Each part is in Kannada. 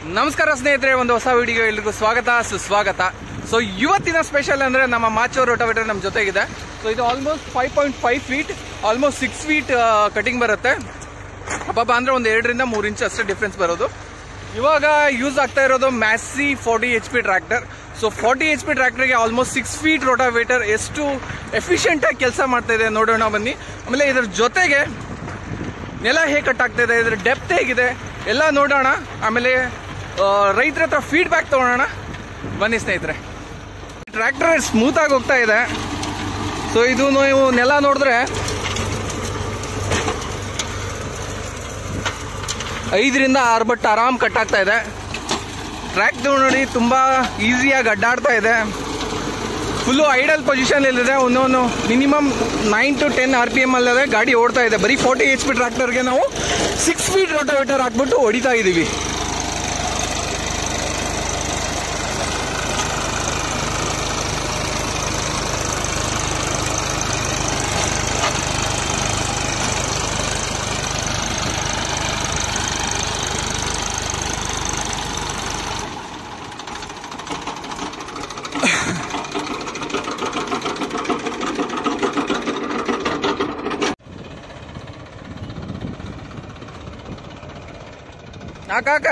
ನಮಸ್ಕಾರ ಸ್ನೇಹಿತರೆ ಒಂದು ಹೊಸ ವಿಡಿಯೋ ಎಲ್ರಿಗೂ ಸ್ವಾಗತ ಸುಸ್ವಾಗತ ಸೊ ಇವತ್ತಿನ ಸ್ಪೆಷಲ್ ಅಂದ್ರೆ ನಮ್ಮ ಮಾಚೋ ರೋಟೋವೇಟರ್ ನಮ್ಮ ಜೊತೆಗಿದೆ ಸೊ ಇದು almost five point five feet almost six feet cutting ಬರುತ್ತೆ ಹಬ್ಬ ಅಂದ್ರೆ ಒಂದು ಎರಡರಿಂದ ಮೂರು ಇಂಚ್ ಅಷ್ಟೇ ಡಿಫ್ರೆನ್ಸ್ ಬರೋದು ಇವಾಗ ಯೂಸ್ ಆಗ್ತಾ ಇರೋದು Massey forty H P tractor so forty H P ಟ್ರ್ಯಾಕ್ಟರ್ಗೆ ಆಲ್ಮೋಸ್ಟ್ ಸಿಕ್ಸ್ ಫೀಟ್ ರೋಟಾವೇಟರ್ ಎಷ್ಟು ಎಫಿಷಿಯೆಂಟಾಗಿ ಕೆಲಸ ಮಾಡ್ತಾ ಇದೆ ನೋಡೋಣ ಬನ್ನಿ ಆಮೇಲೆ ಇದ್ರ ಜೊತೆಗೆ ನೆಲ ಹೇಗೆ ಕಟ್ ಆಗ್ತಾ ಇದೆ ಇದ್ರ ಡೆಪ್ತ್ ಹೇಗಿದೆ ಎಲ್ಲ ನೋಡೋಣ ಆಮೇಲೆ ರೈತರ ಹತ್ರ ಫೀಡ್ಬ್ಯಾಕ್ ತಗೊಳ್ಳೋಣ ಬನ್ನಿ ಸ್ನೇಹಿತರೆ ಟ್ರ್ಯಾಕ್ಟರ್ ಸ್ಮೂತ್ ಆಗಿ ಹೋಗ್ತಾ ಇದೆ ಸೊ ಇದು ನೀವು ನೆಲ ನೋಡಿದ್ರೆ ಐದರಿಂದ ಆರು ಬಟ್ ಆರಾಮ್ ಕಟ್ ಆಗ್ತಾ ಇದೆ ಟ್ರ್ಯಾಕ್ಟರ್ ನೋಡಿ ತುಂಬ ಈಸಿಯಾಗಿ ಅಡ್ಡಾಡ್ತಾ ಇದೆ ಫುಲ್ಲು ಐಡಲ್ ಪೊಸಿಷನ್ ಇಲ್ಲಿದೆ ಒಂದೊಂದು minimum nine to ten R P M ಅಲ್ಲದೆ ಗಾಡಿ ಓಡ್ತಾ ಇದೆ ಬರೀ ಫೋರ್ಟಿ ಎಚ್ ಪಿ ಟ್ರ್ಯಾಕ್ಟರ್ಗೆ ನಾವು ಸಿಕ್ಸ್ ಫೀಟ್ ರೋಟೋವೇಟರ್ ಹಾಕ್ಬಿಟ್ಟು ಹೊಡಿತಾ ಇದ್ದೀವಿ ಹಾಕಾಕ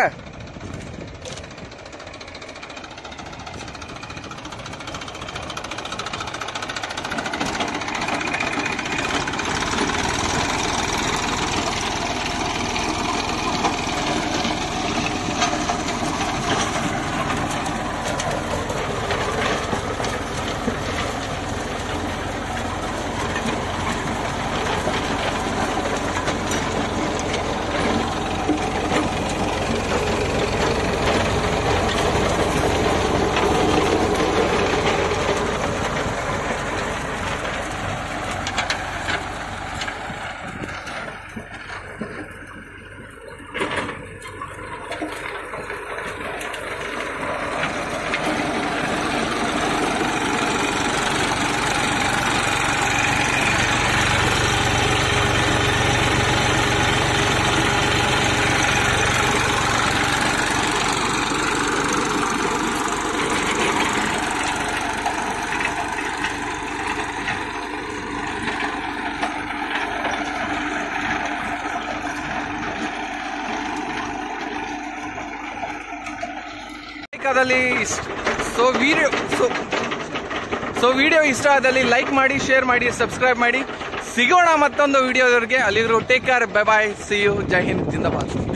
ಬೇಕಾದಲ್ಲಿ so video so so video ಇಷ್ಟ ಆದಲ್ಲಿ ಲೈಕ್ ಮಾಡಿ ಶೇರ್ ಮಾಡಿ ಸಬ್ಸ್ಕ್ರೈಬ್ ಮಾಡಿ ಸಿಗೋಣ ಮತ್ತೊಂದು ವಿಡಿಯೋದವರೆಗೆ ಅಲ್ಲಿವರು take care bye bye see you Jai Hind zindabad